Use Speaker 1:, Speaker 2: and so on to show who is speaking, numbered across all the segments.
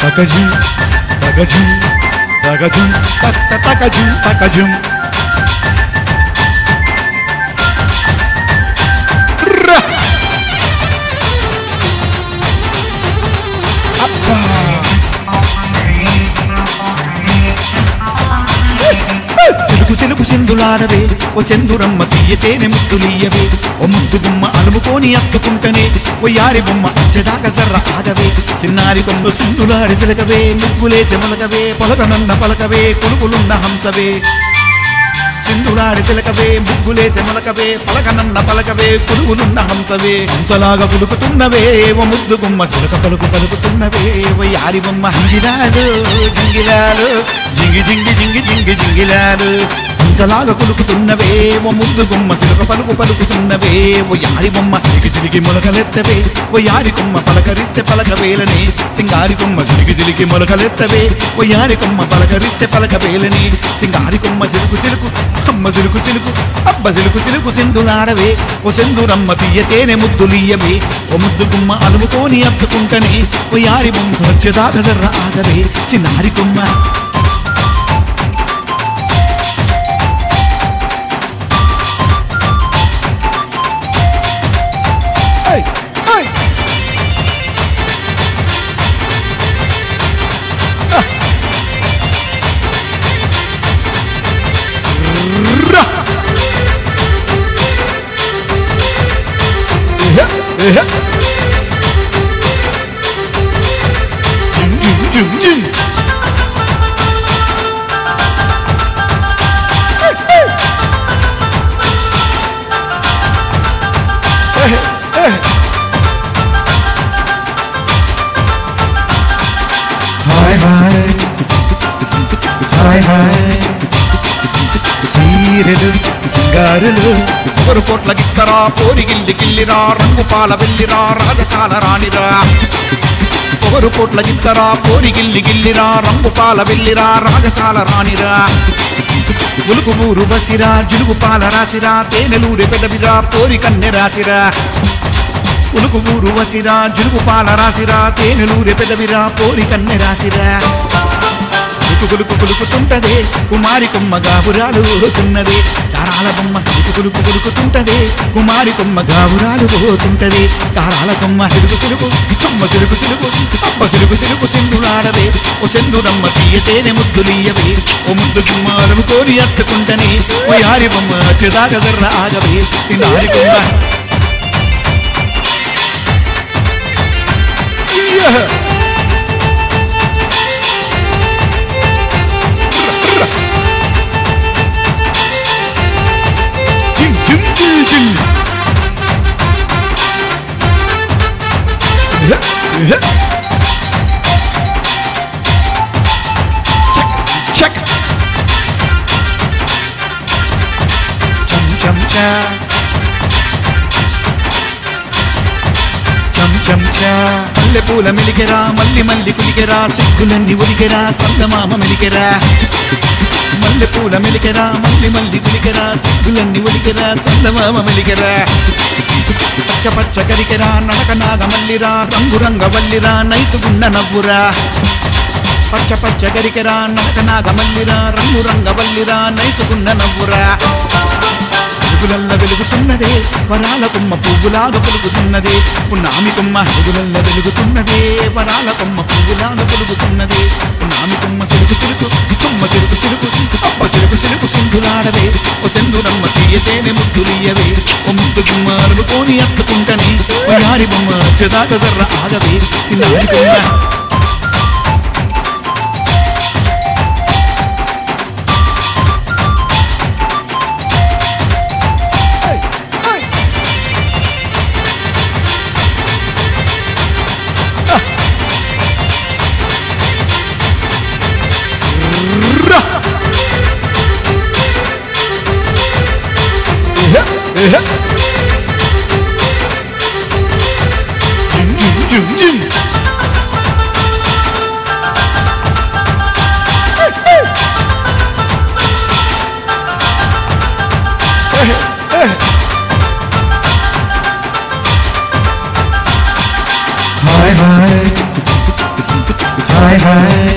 Speaker 1: తకజుం తకజుం తకజుం తక్క తకజుం తకజుం రా. అబ్బా.
Speaker 2: తెలుగు సెలుగు సింధులాడవే ఓ చందురమ్మ తీయతేనే ముద్దులీయవే ఓ ముద్దు గుమ్మ అలుముకోని అత్తుకుంటనే ఓ యారి బొమ్మ అచ్చదాక జర్ర ఆగవే చిన్నారి కొమ్మ సింధులాడి సిలకవే ముగ్గులే చెమలకవే పొలకనన్న పలకవే కొలుకులున్న హంసవే సింధులాడి చిలకవే ముగ్గులే చెమలకవే పలకనన్న పలకవే కొలుగులున్న హంసవే హంసలాగా కులుకుతున్నవే ఓ ముద్దు గుమ్మ చిలక పలుకు పలుకుతున్నవే ఓ యారి బొమ్మ హింగిలాలు జింగిలాలు జింగి జింగి జింగి జింగి జింగిలాలు హంసలాగా కులుకుతున్నవే ఓ ముద్దు గుమ్మ చిలక పలుకు పలుకుతున్నవే ఓ యారి బొమ్మ చిలికి చిలికి మొలకలెత్తవే ఓ యారి కొమ్మ పలకరిత్తె పలకవేలని సింగారి కొమ్మ చిలికి చిలికి మొలకలెత్తవే ఓ యారి కొమ్మ పలకరిత్తె పలకవేలని సింగారి కొమ్మ చిలుకు చిలుకు అమ్మ చిలుకు చిలుకు అబ్బ చిలుకు చిలుకు సింధులాడవే ఓ సింధురమ్మ తీయతేనే ముద్దులీయవే ఓ ముద్దు గుమ్మ అలుముకోని అత్తుకుంటని ఓ యారి బొమ్మ వచ్చేదాకా జర్ర ఆగవే చిన్నారి కొమ్మ
Speaker 1: ఏయ్, ఏయ్. రా. ఏహే, ఏహే. జిమ్, జిమ్, జిమ్, జిమ్. ఏహే, ఏహే. హాయ్ హాయ్ హాయ్ హాయ్ చీరలు సింగారులు
Speaker 2: పొగరు కోట్ల గిత్తరా పోరి గిల్లి గిల్లిరా రంగు పాల వెళ్ళిరా రాజసాల రాణిరా పొగరు కోట్ల గిత్తరా పోరి గిల్లి గిల్లిరా రంగు పాల వెళ్ళిరా రాజసాల రాణిరా ఉలుకు ఊరు బసిరా జులుగు పాల రాసిరా తేనెలూరి పెదవిరా పోరి కన్నె రాసిరా ఉలుకు ఊరు వసిరా జులుగు పాల రాసిరా తేనెలూరి పెదవిరా పోరి కన్నె రాసిరా కులుకు కులుకుతుంటదే కుమారి కొమ్మ గాబురాలు పోతున్నదే కారాల బొమ్మ కులుకు కులుకుతుంటదే కుమారి కొమ్మ గాబురాలు పోతుంటదే కారాల కొమ్మ సిలుకు సిలుకు కొమ్మ సిలుకు సిలుకు అబ్బ సిలుకు సిలుకు సింధులాడవే ఓ చందురమ్మ తీయతేనే ముద్దులీయవే ఓ ముద్దు గుమ్మ అలుముకోని అత్తుకుంటనే ఓ యారి బొమ్మ చిదాక జర్ర ఆగవే చిన్నారి కొమ్మ
Speaker 1: Yeah. జిమ్, జిమ్, జిమ్, జిమ్. ఏహే, ఏహే. చెక్, చెక్. చం చం చా చం చం చా
Speaker 2: మల్లె పూల మెలికెరా మల్లి మల్లి కులికెరా సిగ్గులన్నీ ఉలికెరా సంగమామ మెలికెరా మల్లె పూల మెలికెరా మల్లి మల్లి కులికెరా సిగ్గులన్నీ ఉలికెరా సంగమామ మెలికెరా పచ్చ పచ్చ కరికెరా నడక నాగ మల్లిరా రంగు రంగ వల్లిరా నైసుగున్న నవ్వురా పచ్చ పచ్చ గరికెరా నడక నాగ మల్లిరా రంగు రంగ వల్లిరా నైసుగున్న నవ్వురా వెలుగులల్ల వెలుగుతున్నదే వరాల కొమ్మ పువ్వులాగా పొలుగుతున్నదే పున్నామి కొమ్మ వెలుగులల్ల వెలుగుతున్నదే వరాల కొమ్మ పువ్వులాగా పొలుగుతున్నదే పున్నామి కొమ్మ సిలుకు సిలుకు కొమ్మ సిలుకు సిలుకు అప్ప సిలుకు సిలుకు సింధులాడవే ఓ సెందురమ్మ తీయతేనే ముద్దులియవే ఓ ముద్దు గుమ్మ అరుముకోని అత్తుకుంటనే ఓ యారి బొమ్మ చెదాక జర్ర ఆగవే చిన్నారి కొమ్మ
Speaker 1: రా. ఏహే, ఏహే. జిమ్, జిమ్, జిమ్, జిమ్. ఏహే, ఏహే. హాయ్ హాయ్ హాయ్ హాయ్ హాయ్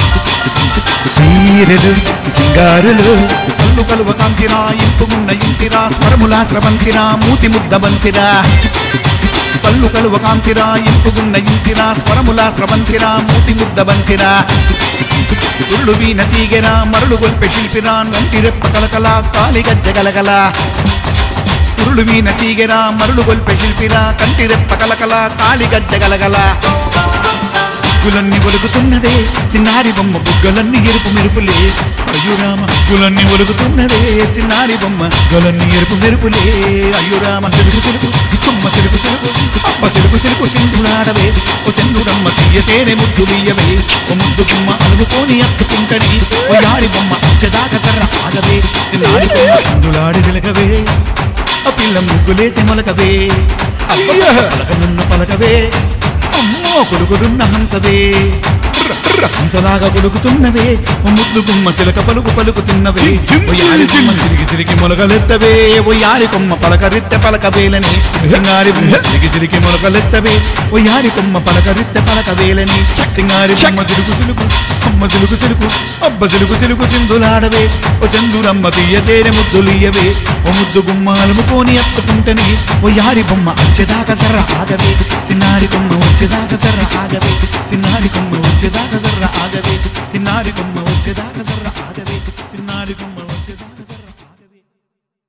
Speaker 1: చీరలు సింగారులు
Speaker 2: కళ్ళు కలువ కాంతిరా ఇంపుగున్న ఇంతిరా స్వరములా స్రవంతిరా మూతి ముద్ద బంతిరా కళ్ళు కలువ కాంతిరా ఇంపుగున్న ఇంతిరా స్వరములా స్రవంతిరా మూతి ముద్ద బంతిరా ఉరుಳು వీణ తీగెరా మరుಳು గొల్పె శిల్పిరా నంటి రెప్ప కలకల కాలి గజ్జ గలగల ఉరుಳು వీణ తీగెరా మరుಳು గొల్పె శిల్పిరా కంటి రెప్ప కలకల కాలి గజ్జ గలగల బుగ్గలన్నీ ఒలుగుతున్నదే చిన్నారి బొమ్మ బుగ్గలన్నీ ఎరుపు మెరుపులే అయ్యురామ బుగ్గలన్నీ ఒలుగుతున్నదే చిన్నారి బొమ్మ బుగ్గలన్నీ ఎరుపు మెరుపులే అయ్యురామ తెలుగు తెలుగు తుమ్మ తెలుగు తెలుగు అప్ప తెలుగు తెలుగు సింధులాడవే ఓ చంద్రుడమ్మ తీయతేనే ముద్దు వీయవే ఓ ముద్దు బొమ్మ అలుగుకొని అత్తుకుంటని ఓ యారి బొమ్మ అంచెదాకా కర్ర ఆగవే చిన్నారి బొమ్మ సింధులాడి వెలగవే ఆ పిల్ల ముగ్గులేసి మొలకవే అబ్బ పలకనున్న పలకవే అమ్మో కొడుకుడున్న హంసవే హంసలాగా కొడుకుతున్నవే ఓ ముద్దు గుమ్మ చిలక పలుకు పలుకుతున్నవే ఓ యారి బొమ్మ తిరిగి తిరిగి మొలకలెత్తవే ఓ యారి కొమ్మ పలకరిత్తె పలకవేలని సింగారి బొమ్మ తిరిగి తిరిగి మొలకలెత్తవే ఓ యారి కొమ్మ పలకరిత్తె పలకవేలని సింగారి బొమ్మ తిరుగు తిరుగు అమ్మ తిరుగు తిరుగు అబ్బ తిరుగు తిరుగు చిందులాడవే ఓ చందురమ్మ తీయతేనే ముద్దులియవే ఓ ముద్దు గుమ్మ అలుముకొని ఎత్తుకుంటని ఓ యారి బొమ్మ వచ్చేదాకా సర్ర ఆగవే చిన్నారి కొమ్మ వచ్చేదాకా సర్ర ఆగవే చిన్నారి కొమ్మ వచ్చేదాకా సర్ర ఆగవే చిన్నారి కొమ్మ వచ్చేదాకా సర్ర ఆగవే